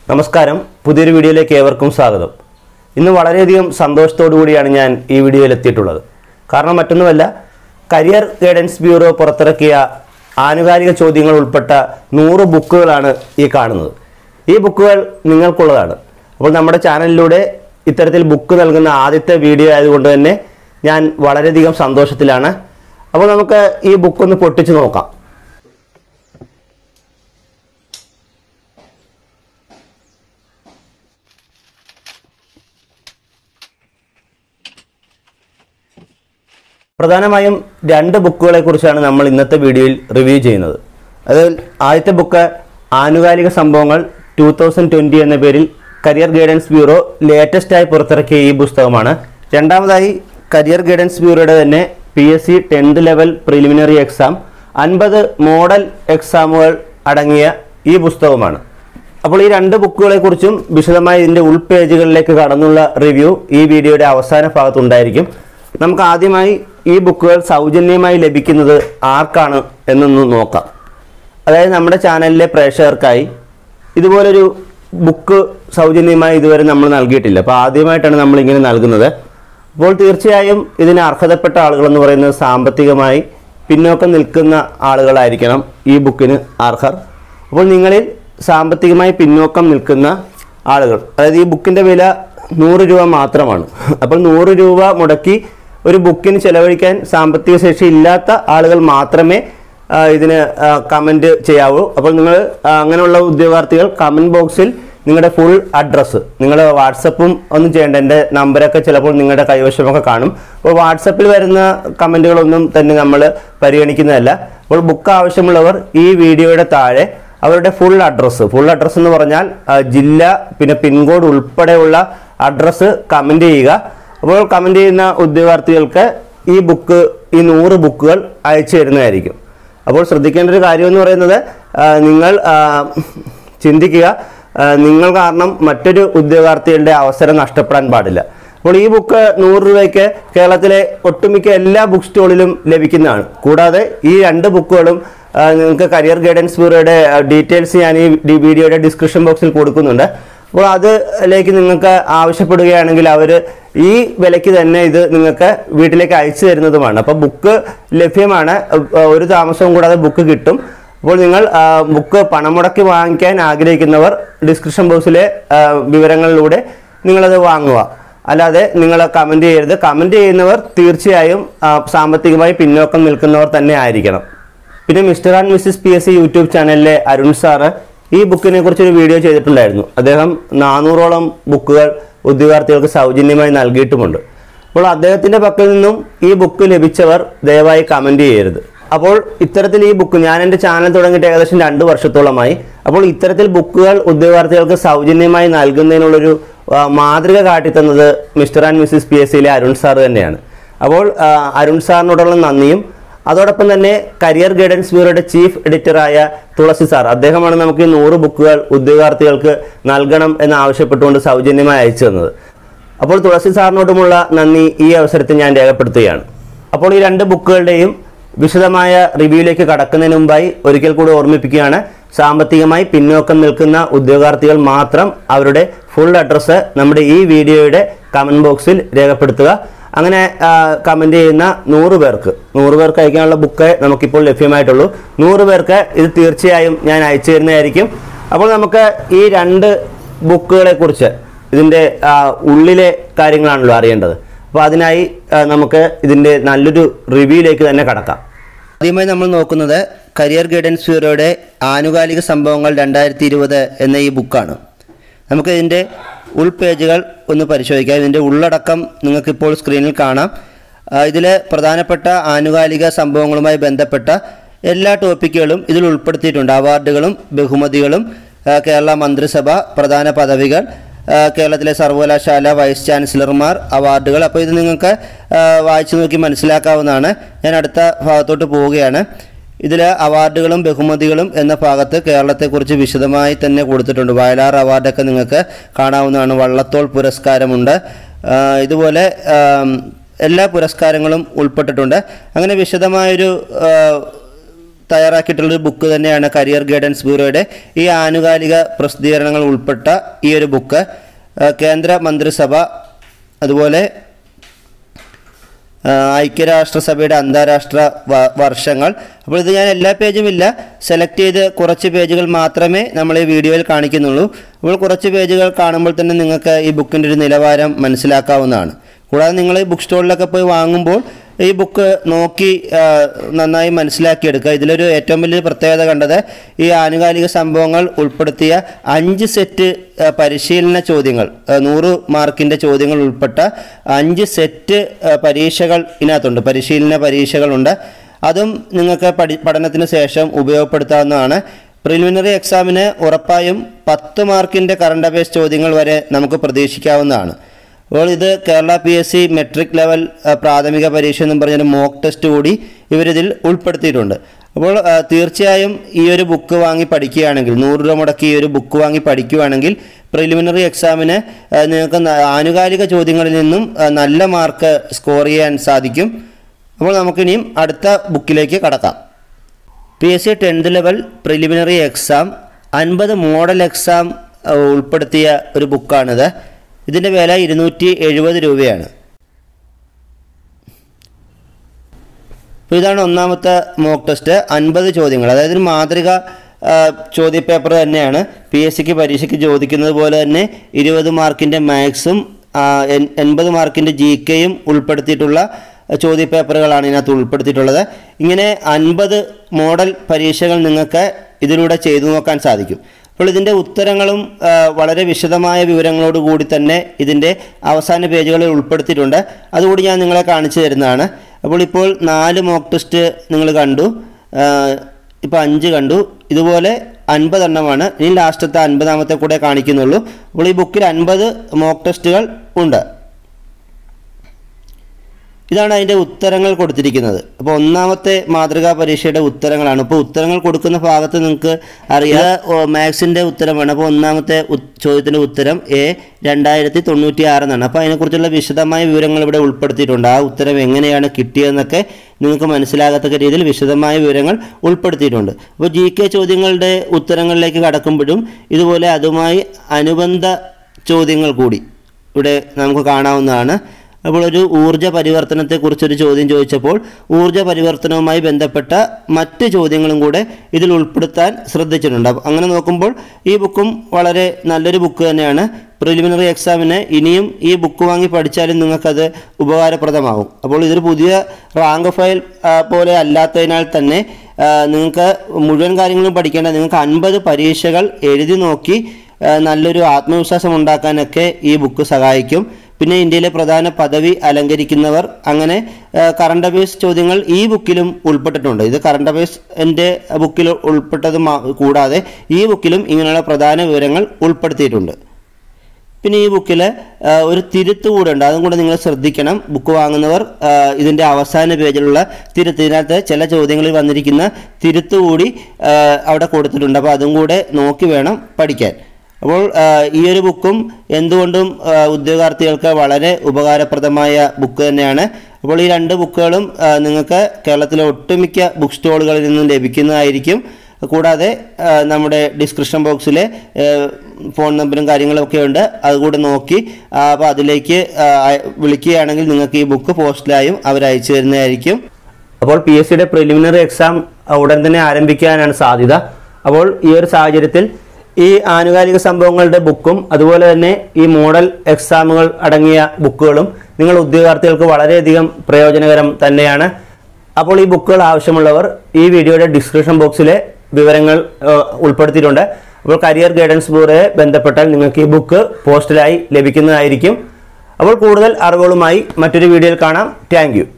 നമസ്കാരം പുതിയൊരു വീഡിയോയിലേക്ക് ഏവർക്കും സ്വാഗതം ഇന്ന് വളരെയധികം സന്തോഷത്തോടു കൂടിയാണ് ഞാൻ ഈ വീഡിയോയിൽ എത്തിയിട്ടുള്ളത് കാരണം മറ്റൊന്നുമല്ല കരിയർ ഗൈഡൻസ് ബ്യൂറോ പുറത്തിറക്കിയ ആനുകാലിക ചോദ്യങ്ങൾ ഉൾപ്പെട്ട നൂറ് ബുക്കുകളാണ് ഈ കാണുന്നത് ഈ ബുക്കുകൾ നിങ്ങൾക്കുള്ളതാണ് അപ്പോൾ നമ്മുടെ ചാനലിലൂടെ ഇത്തരത്തിൽ ബുക്ക് നൽകുന്ന ആദ്യത്തെ വീഡിയോ ആയതുകൊണ്ട് തന്നെ ഞാൻ വളരെയധികം സന്തോഷത്തിലാണ് അപ്പോൾ നമുക്ക് ഈ ബുക്ക് ഒന്ന് പൊട്ടിച്ച് നോക്കാം പ്രധാനമായും രണ്ട് ബുക്കുകളെ കുറിച്ചാണ് നമ്മൾ ഇന്നത്തെ വീഡിയോയിൽ റിവ്യൂ ചെയ്യുന്നത് അതിൽ ആദ്യത്തെ ബുക്ക് ആനുകാലിക സംഭവങ്ങൾ ടൂ തൗസൻഡ് ട്വൻറ്റി എന്ന പേരിൽ കരിയർ ഗൈഡൻസ് ബ്യൂറോ ലേറ്റസ്റ്റായി പുറത്തിറക്കിയ ഈ പുസ്തകമാണ് രണ്ടാമതായി കരിയർ ഗൈഡൻസ് ബ്യൂറോയുടെ തന്നെ P S C tenth level preliminary exam അൻപത് മോഡൽ എക്സാമുകൾ അടങ്ങിയ ഈ പുസ്തകമാണ് അപ്പോൾ ഈ രണ്ട് ബുക്കുകളെ കുറിച്ചും വിശദമായി ഇതിൻ്റെ ഉൾപേജുകളിലേക്ക് കടന്നുള്ള റിവ്യൂ ഈ വീഡിയോയുടെ അവസാന ഭാഗത്തുണ്ടായിരിക്കും നമുക്ക് ആദ്യമായി ഈ ബുക്കുകൾ സൗജന്യമായി ലഭിക്കുന്നത് ആർക്കാണ് എന്നൊന്ന് നോക്കാം അതായത് നമ്മുടെ ചാനലിലെ പ്രേക്ഷകർക്കായി ഇതുപോലൊരു ബുക്ക് സൗജന്യമായി ഇതുവരെ നമ്മൾ നൽകിയിട്ടില്ല അപ്പോൾ ആദ്യമായിട്ടാണ് നമ്മൾ ഇങ്ങനെ നൽകുന്നത് അപ്പോൾ തീർച്ചയായും ഇതിന് അർഹതപ്പെട്ട ആളുകളെന്ന് പറയുന്നത് സാമ്പത്തികമായി പിന്നോക്കം നിൽക്കുന്ന ആളുകളായിരിക്കണം ഈ ബുക്കിന് അർഹർ അപ്പോൾ നിങ്ങളിൽ സാമ്പത്തികമായി പിന്നോക്കം നിൽക്കുന്ന ആളുകൾ അതായത് ഈ ബുക്കിൻ്റെ വില നൂറ് രൂപ മാത്രമാണ് അപ്പോൾ നൂറ് രൂപ മുടക്കി ഒരു ബുക്കിന് ചെലവഴിക്കാൻ സാമ്പത്തിക ശേഷി ഇല്ലാത്ത ആളുകൾ മാത്രമേ ആ, ഇതിന് കമൻറ്റ് ചെയ്യാവൂ അപ്പോൾ നിങ്ങൾ ആ, അങ്ങനെയുള്ള ഉദ്യോഗാർത്ഥികൾ കമൻറ്റ് ബോക്സിൽ നിങ്ങളുടെ ഫുൾ അഡ്രസ്സ് നിങ്ങൾ വാട്സപ്പും ഒന്നും ചെയ്യേണ്ട എൻ്റെ നമ്പരൊക്കെ ചിലപ്പോൾ നിങ്ങളുടെ കൈവശമൊക്കെ കാണും അപ്പോൾ വാട്സപ്പിൽ വരുന്ന കമൻറ്റുകളൊന്നും തന്നെ നമ്മൾ പരിഗണിക്കുന്നതല്ല അപ്പോൾ ബുക്ക് ആവശ്യമുള്ളവർ ഈ വീഡിയോയുടെ താഴെ അവരുടെ ഫുൾ അഡ്രസ്സ് ഫുൾ അഡ്രസ്സ് എന്ന് പറഞ്ഞാൽ ആ, ജില്ല പിന്നെ പിൻകോഡ് ഉൾപ്പെടെയുള്ള അഡ്രസ്സ് കമൻറ്റ് ചെയ്യുക അപ്പോൾ കമൻറ്റ് ചെയ്യുന്ന ഉദ്യോഗാർത്ഥികൾക്ക് ഈ ബുക്ക് ഈ നൂറ് ബുക്കുകൾ അയച്ചു തരുന്നതായിരിക്കും അപ്പോൾ ശ്രദ്ധിക്കേണ്ട ഒരു കാര്യം എന്ന് പറയുന്നത് ആ, നിങ്ങൾ ആ, ചിന്തിക്കുക ആ, നിങ്ങൾ കാരണം മറ്റൊരു ഉദ്യോഗാർത്ഥികളുടെ അവസരം നഷ്ടപ്പെടാൻ പാടില്ല അപ്പോൾ ഈ ബുക്ക് നൂറ് രൂപയ്ക്ക് കേരളത്തിലെ ഒട്ടുമിക്ക എല്ലാ ബുക്ക് സ്റ്റോളിലും ലഭിക്കുന്നതാണ് കൂടാതെ ഈ രണ്ട് ബുക്കുകളും ആ, നിങ്ങൾക്ക് കരിയർ ഗൈഡൻസ് ബ്യൂറോയുടെ ഡീറ്റെയിൽസ് ഞാൻ ഈ ഡി- വീഡിയോയുടെ ഡിസ്ക്രിപ്ഷൻ ബോക്സിൽ കൊടുക്കുന്നുണ്ട് അപ്പോൾ അതിലേക്ക് നിങ്ങൾക്ക് ആവശ്യപ്പെടുകയാണെങ്കിൽ അവർ ഈ വിലയ്ക്ക് തന്നെ ഇത് നിങ്ങൾക്ക് വീട്ടിലേക്ക് അയച്ചു തരുന്നതുമാണ് അപ്പോൾ ബുക്ക് ലഭ്യമാണ് അഹ് ഒരു താമസവും കൂടാതെ ബുക്ക് കിട്ടും അപ്പോൾ നിങ്ങൾ ആ, ബുക്ക് പണം മുടക്കി വാങ്ങിക്കാൻ ആഗ്രഹിക്കുന്നവർ ഡിസ്ക്രിപ്ഷൻ ബോക്സിലെ ആ, വിവരങ്ങളിലൂടെ നിങ്ങളത് വാങ്ങുക അല്ലാതെ നിങ്ങൾ കമൻറ്റ് ചെയ്യരുത് കമൻറ്റ് ചെയ്യുന്നവർ തീർച്ചയായും ആ, സാമ്പത്തികമായി പിന്നോക്കം നിൽക്കുന്നവർ തന്നെ ആയിരിക്കണം പിന്നെ mister and missus P S C YouTube ചാനലിലെ അരുൺ സാറ് ഈ ബുക്കിനെ കുറിച്ചൊരു വീഡിയോ ചെയ്തിട്ടുണ്ടായിരുന്നു അദ്ദേഹം നാനൂറോളം ബുക്കുകൾ ഉദ്യോഗാർത്ഥികൾക്ക് സൗജന്യമായി നൽകിയിട്ടുമുണ്ട് അപ്പോൾ അദ്ദേഹത്തിൻ്റെ പക്കൽ നിന്നും ഈ ബുക്ക് ലഭിച്ചവർ ദയവായി കമൻറ്റ് ചെയ്യരുത് അപ്പോൾ ഇത്തരത്തിൽ ഈ ബുക്ക് ഞാൻ എൻ്റെ ചാനൽ തുടങ്ങിയിട്ട് ഏകദേശം രണ്ട് വർഷത്തോളമായി അപ്പോൾ ഇത്തരത്തിൽ ബുക്കുകൾ ഉദ്യോഗാർത്ഥികൾക്ക് സൗജന്യമായി നൽകുന്നതിനുള്ളൊരു ആ, മാതൃക കാട്ടിത്തന്നത് mister and missus P S സിയിലെ അരുൺ സാർ തന്നെയാണ് അപ്പോൾ ആ, അരുൺ സാറിനോടുള്ള നന്ദിയും അതോടൊപ്പം തന്നെ കരിയർ ഗൈഡൻസ് ബ്യൂറോയുടെ ചീഫ് എഡിറ്ററായ തുളസി സാർ അദ്ദേഹമാണ് നമുക്ക് ഈ നൂറ് ബുക്കുകൾ ഉദ്യോഗാർത്ഥികൾക്ക് നൽകണം എന്ന് ആവശ്യപ്പെട്ടുകൊണ്ട് സൗജന്യമായി അയച്ചു തന്നത് അപ്പോൾ തുളസി സാറിനോടുമുള്ള നന്ദി ഈ അവസരത്തിൽ ഞാൻ രേഖപ്പെടുത്തുകയാണ് അപ്പോൾ ഈ രണ്ട് ബുക്കുകളുടെയും വിശദമായ റിവ്യൂയിലേക്ക് കടക്കുന്നതിന് മുമ്പായി ഒരിക്കൽ കൂടി ഓർമ്മിപ്പിക്കുകയാണ് സാമ്പത്തികമായി പിന്നോക്കം നിൽക്കുന്ന ഉദ്യോഗാർത്ഥികൾ മാത്രം അവരുടെ ഫുൾ അഡ്രസ്സ് നമ്മുടെ ഈ വീഡിയോയുടെ കമൻറ്റ് ബോക്സിൽ രേഖപ്പെടുത്തുക അങ്ങനെ കമൻറ്റ് ചെയ്യുന്ന നൂറ് പേർക്ക് നൂറ് പേർക്ക് അയക്കാനുള്ള ബുക്ക് നമുക്കിപ്പോൾ ലഭ്യമായിട്ടുള്ളൂ നൂറ് പേർക്ക് ഇത് തീർച്ചയായും ഞാൻ അയച്ചു തരുന്നതായിരിക്കും അപ്പോൾ നമുക്ക് ഈ രണ്ട് ബുക്കുകളെ കുറിച്ച് ഇതിൻ്റെ ആ, ഉള്ളിലെ കാര്യങ്ങളാണല്ലോ അറിയേണ്ടത് അപ്പോൾ അതിനായി ആ, നമുക്ക് ഇതിൻ്റെ നല്ലൊരു റിവ്യൂയിലേക്ക് തന്നെ കടക്കാം ആദ്യമായി നമ്മൾ നോക്കുന്നത് കരിയർ ഗൈഡൻസ് ബ്യൂറോയുടെ ആനുകാലിക സംഭവങ്ങൾ രണ്ടായിരത്തി ഇരുപത് എന്ന ഈ ബുക്കാണ് നമുക്ക് ഇതിൻ്റെ ഉൾപേജുകൾ ഒന്ന് പരിശോധിക്കാം ഇതിൻ്റെ ഉള്ളടക്കം നിങ്ങൾക്കിപ്പോൾ സ്ക്രീനിൽ കാണാം ഇതിൽ പ്രധാനപ്പെട്ട ആനുകാലിക സംഭവങ്ങളുമായി ബന്ധപ്പെട്ട എല്ലാ ടോപ്പിക്കുകളും ഇതിൽ ഉൾപ്പെടുത്തിയിട്ടുണ്ട് അവാർഡുകളും ബഹുമതികളും ആ, കേരള മന്ത്രിസഭ പ്രധാന പദവികൾ ആ, കേരളത്തിലെ സർവകലാശാല വൈസ് ചാൻസലർമാർ അവാർഡുകൾ അപ്പോൾ ഇത് നിങ്ങൾക്ക് ആ, വായിച്ചു നോക്കി മനസ്സിലാക്കാവുന്നതാണ് ഞാൻ അടുത്ത ഭാഗത്തോട്ട് പോവുകയാണ് ഇതിൽ അവാർഡുകളും ബഹുമതികളും എന്ന ഭാഗത്ത് കേരളത്തെക്കുറിച്ച് വിശദമായി തന്നെ കൊടുത്തിട്ടുണ്ട് വയലാർ അവാർഡൊക്കെ നിങ്ങൾക്ക് കാണാവുന്നതാണ് വള്ളത്തോൾ പുരസ്കാരമുണ്ട് ആ, ഇതുപോലെ ആം, എല്ലാ പുരസ്കാരങ്ങളും ഉൾപ്പെട്ടിട്ടുണ്ട് അങ്ങനെ വിശദമായൊരു ആ, തയ്യാറാക്കിയിട്ടുള്ളൊരു ബുക്ക് തന്നെയാണ് കരിയർ ഗൈഡൻസ് ബ്യൂറോയുടെ ഈ ആനുകാലിക പ്രസിദ്ധീകരണങ്ങൾ ഉൾപ്പെട്ട ഈ ഒരു ബുക്ക് ആ, കേന്ദ്ര മന്ത്രിസഭ അതുപോലെ ആ, ഐക്യരാഷ്ട്രസഭയുടെ അന്താരാഷ്ട്ര വ- വർഷങ്ങൾ അപ്പോൾ ഇത് ഞാൻ എല്ലാ പേജും ഇല്ല സെലക്ട് ചെയ്ത് കുറച്ച് പേജുകൾ മാത്രമേ നമ്മൾ ഈ വീഡിയോയിൽ കാണിക്കുന്നുള്ളൂ അപ്പോൾ കുറച്ച് പേജുകൾ കാണുമ്പോൾ തന്നെ നിങ്ങൾക്ക് ഈ ബുക്കിൻ്റെ ഒരു നിലവാരം മനസ്സിലാക്കാവുന്നതാണ് കൂടാതെ നിങ്ങൾ ഈ ബുക്ക് സ്റ്റോളിലൊക്കെ പോയി വാങ്ങുമ്പോൾ ഈ ബുക്ക് നോക്കി ആ, നന്നായി മനസ്സിലാക്കിയെടുക്കുക ഇതിലൊരു ഏറ്റവും വലിയ പ്രത്യേകത കണ്ടത് ഈ ആനുകാലിക സംഭവങ്ങൾ ഉൾപ്പെടുത്തിയ അഞ്ച് സെറ്റ് ആ, പരിശീലന ചോദ്യങ്ങൾ ആ, നൂറ് മാർക്കിൻ്റെ ചോദ്യങ്ങൾ ഉൾപ്പെട്ട അഞ്ച് സെറ്റ് ആ, പരീക്ഷകൾ ഇതിനകത്തുണ്ട് പരിശീലന പരീക്ഷകളുണ്ട് അതും നിങ്ങൾക്ക് പഠി പഠനത്തിന് ശേഷം ഉപയോഗപ്പെടുത്താവുന്നതാണ് പ്രിലിമിനറി എക്സാമിന് ഉറപ്പായും പത്ത് മാർക്കിൻ്റെ കറണ്ട് അഫയേഴ്സ് ചോദ്യങ്ങൾ വരെ നമുക്ക് പ്രതീക്ഷിക്കാവുന്നതാണ് അപ്പോൾ ഇത് Kerala P S C matric level ആ, പ്രാഥമിക പരീക്ഷ എന്നും പറഞ്ഞൊരു മോക്ക് ടെസ്റ്റ് കൂടി ഇവരിതിൽ ഉൾപ്പെടുത്തിയിട്ടുണ്ട് അപ്പോൾ ആ, തീർച്ചയായും ഈ ഒരു ബുക്ക് വാങ്ങി പഠിക്കുകയാണെങ്കിൽ നൂറ് രൂപ മുടക്കി ഈ ഒരു ബുക്ക് വാങ്ങി പഠിക്കുകയാണെങ്കിൽ പ്രിലിമിനറി എക്സാമിന് ആ, നിങ്ങൾക്ക് ന- ആനുകാലിക ചോദ്യങ്ങളിൽ നിന്നും ആ, നല്ല മാർക്ക് സ്കോർ ചെയ്യാൻ സാധിക്കും അപ്പോൾ നമുക്കിനിയും അടുത്ത ബുക്കിലേക്ക് കടക്കാം P S C tenth level preliminary exam അൻപത് മോഡൽ എക്സാം ആ, ഉൾപ്പെടുത്തിയ ഒരു ബുക്കാണിത് ഇതിൻ്റെ വില ഇരുന്നൂറ്റി എഴുപത് രൂപയാണ് അപ്പോൾ ഇതാണ് ഒന്നാമത്തെ മോക്ക് ടെസ്റ്റ് അൻപത് ചോദ്യങ്ങൾ അതായത് ഒരു മാതൃക ആ, ചോദ്യപേപ്പർ തന്നെയാണ് പി എസ് സിക്ക് പരീക്ഷയ്ക്ക് ചോദിക്കുന്നത് പോലെ തന്നെ ഇരുപത് മാർക്കിൻ്റെ മാത്സും എൺപത് മാർക്കിൻ്റെ ജി കെയും ഉൾപ്പെടുത്തിയിട്ടുള്ള ചോദ്യപേപ്പറുകളാണ് ഇതിനകത്ത് ഉൾപ്പെടുത്തിയിട്ടുള്ളത് ഇങ്ങനെ അൻപത് മോഡൽ പരീക്ഷകൾ നിങ്ങൾക്ക് ഇതിലൂടെ ചെയ്തു നോക്കാൻ സാധിക്കും അപ്പോൾ ഇതിൻ്റെ ഉത്തരങ്ങളും ആ, വളരെ വിശദമായ വിവരങ്ങളോട് കൂടി തന്നെ ഇതിൻ്റെ അവസാന പേജുകളിൽ ഉൾപ്പെടുത്തിയിട്ടുണ്ട് അതുകൂടി ഞാൻ നിങ്ങളെ കാണിച്ചു തരുന്നതാണ് അപ്പോൾ ഇപ്പോൾ നാല് മോക്ക് ടെസ്റ്റ് നിങ്ങൾ കണ്ടു ഇപ്പോൾ അഞ്ച് കണ്ടു ഇതുപോലെ അൻപതെണ്ണമാണ് ഇനി ലാസ്റ്റത്തെ അൻപതാമത്തെ കൂടെ കാണിക്കുന്നുള്ളൂ അപ്പോൾ ഈ ബുക്കിൽ അൻപത് മോക്ക് ടെസ്റ്റുകൾ ഉണ്ട് ഇതാണ് അതിൻ്റെ ഉത്തരങ്ങൾ കൊടുത്തിരിക്കുന്നത് അപ്പോൾ ഒന്നാമത്തെ മാതൃകാ പരീക്ഷയുടെ ഉത്തരങ്ങളാണ് ഇപ്പോൾ ഉത്തരങ്ങൾ കൊടുക്കുന്ന ഭാഗത്ത് നിങ്ങൾക്ക് അറിയാം മാത്സിൻ്റെ ഉത്തരമാണ് അപ്പോൾ ഒന്നാമത്തെ ഉ- ചോദ്യത്തിൻ്റെ ഉത്തരം എ രണ്ടായിരത്തി തൊണ്ണൂറ്റി ആറ് എന്നാണ് അപ്പോൾ അതിനെക്കുറിച്ചുള്ള വിശദമായ വിവരങ്ങൾ ഇവിടെ ഉൾപ്പെടുത്തിയിട്ടുണ്ട് ആ ഉത്തരം എങ്ങനെയാണ് കിട്ടിയതെന്നൊക്കെ നിങ്ങൾക്ക് മനസ്സിലാകത്തക്ക രീതിയിൽ വിശദമായ വിവരങ്ങൾ ഉൾപ്പെടുത്തിയിട്ടുണ്ട് അപ്പോൾ ജി കെ ചോദ്യങ്ങളുടെ ഉത്തരങ്ങളിലേക്ക് കടക്കുമ്പോഴും ഇതുപോലെ അതുമായി അനുബന്ധ ചോദ്യങ്ങൾ കൂടി ഇവിടെ നമുക്ക് കാണാവുന്നതാണ് അപ്പോൾ ഒരു ഊർജ്ജ പരിവർത്തനത്തെക്കുറിച്ചൊരു ചോദ്യം ചോദിച്ചപ്പോൾ ഊർജ്ജ പരിവർത്തനവുമായി ബന്ധപ്പെട്ട മറ്റ് ചോദ്യങ്ങളും കൂടെ ഇതിൽ ഉൾപ്പെടുത്താൻ ശ്രദ്ധിച്ചിട്ടുണ്ട് അപ്പോൾ അങ്ങനെ നോക്കുമ്പോൾ ഈ ബുക്കും വളരെ നല്ലൊരു ബുക്ക് തന്നെയാണ് പ്രിലിമിനറി എക്സാമിന് ഇനിയും ഈ ബുക്ക് വാങ്ങി പഠിച്ചാലും നിങ്ങൾക്കത് ഉപകാരപ്രദമാകും അപ്പോൾ ഇതൊരു പുതിയ റാങ്ക് ഫയൽ ആ, പോലെ അല്ലാത്തതിനാൽ തന്നെ ആ, നിങ്ങൾക്ക് മുഴുവൻ കാര്യങ്ങളും പഠിക്കേണ്ട നിങ്ങൾക്ക് അൻപത് പരീക്ഷകൾ എഴുതി നോക്കി ആ, നല്ലൊരു ആത്മവിശ്വാസം ഉണ്ടാക്കാനൊക്കെ ഈ ബുക്ക് സഹായിക്കും പിന്നെ ഇന്ത്യയിലെ പ്രധാന പദവി അലങ്കരിക്കുന്നവർ അങ്ങനെ കറണ്ട് അഫയേഴ്സ് ചോദ്യങ്ങൾ ഈ ബുക്കിലും ഉൾപ്പെട്ടിട്ടുണ്ട് ഇത് കറണ്ട് അഫയേഴ്സ് എൻ്റെ ബുക്കിൽ ഉൾപ്പെട്ടത് മാ- കൂടാതെ ഈ ബുക്കിലും ഇങ്ങനെയുള്ള പ്രധാന വിവരങ്ങൾ ഉൾപ്പെടുത്തിയിട്ടുണ്ട് പിന്നെ ഈ ബുക്കിൽ ഒരു തിരുത്ത് കൂടെ ഉണ്ട് അതും കൂടെ നിങ്ങൾ ശ്രദ്ധിക്കണം ബുക്ക് വാങ്ങുന്നവർ ആ, ഇതിൻ്റെ അവസാന പേജിലുള്ള തിരുത്ത് ഇതിനകത്ത് ചില ചോദ്യങ്ങളിൽ വന്നിരിക്കുന്ന തിരുത്ത് കൂടി ആ, അവിടെ കൊടുത്തിട്ടുണ്ട് അപ്പോൾ അതും കൂടെ നോക്കി വേണം പഠിക്കാൻ അപ്പോൾ ആ, ഈ ഒരു ബുക്കും എന്തുകൊണ്ടും ആ, ഉദ്യോഗാർത്ഥികൾക്ക് വളരെ ഉപകാരപ്രദമായ ബുക്ക് തന്നെയാണ് അപ്പോൾ ഈ രണ്ട് ബുക്കുകളും ആ, നിങ്ങൾക്ക് കേരളത്തിലെ ഒട്ടുമിക്ക ബുക്ക് സ്റ്റോളുകളിൽ നിന്നും ലഭിക്കുന്നതായിരിക്കും കൂടാതെ ആ, നമ്മുടെ ഡിസ്ക്രിപ്ഷൻ ബോക്സിൽ ഫോൺ നമ്പറും കാര്യങ്ങളൊക്കെ ഉണ്ട് അതുകൂടെ നോക്കി അപ്പോൾ അതിലേക്ക് ആ, അയ- വിളിക്കുകയാണെങ്കിൽ നിങ്ങൾക്ക് ഈ ബുക്ക് പോസ്റ്റിലായും അവർ അയച്ചു തരുന്നതായിരിക്കും അപ്പോൾ പി എസ് സിയുടെ പ്രിലിമിനറി എക്സാം ഉടൻ തന്നെ ആരംഭിക്കാനാണ് സാധ്യത അപ്പോൾ ഈ ഒരു സാഹചര്യത്തിൽ ഈ ആനുകാലിക സംഭവങ്ങളുടെ ബുക്കും അതുപോലെ തന്നെ ഈ മോഡൽ എക്സാമുകൾ അടങ്ങിയ ബുക്കുകളും നിങ്ങൾ ഉദ്യോഗാർത്ഥികൾക്ക് വളരെയധികം പ്രയോജനകരം തന്നെയാണ് അപ്പോൾ ഈ ബുക്കുകൾ ആവശ്യമുള്ളവർ ഈ വീഡിയോയുടെ ഡിസ്ക്രിപ്ഷൻ ബോക്സിലെ വിവരങ്ങൾ ഏഹ്, ഉൾപ്പെടുത്തിയിട്ടുണ്ട് അപ്പോൾ കരിയർ ഗൈഡൻസ് ബ്യൂറോയെ ബന്ധപ്പെട്ടാൽ നിങ്ങൾക്ക് ഈ ബുക്ക് പോസ്റ്റിലായി ലഭിക്കുന്നതായിരിക്കും അപ്പോൾ കൂടുതൽ അറിവുകളുമായി മറ്റൊരു വീഡിയോയിൽ കാണാം താങ്ക്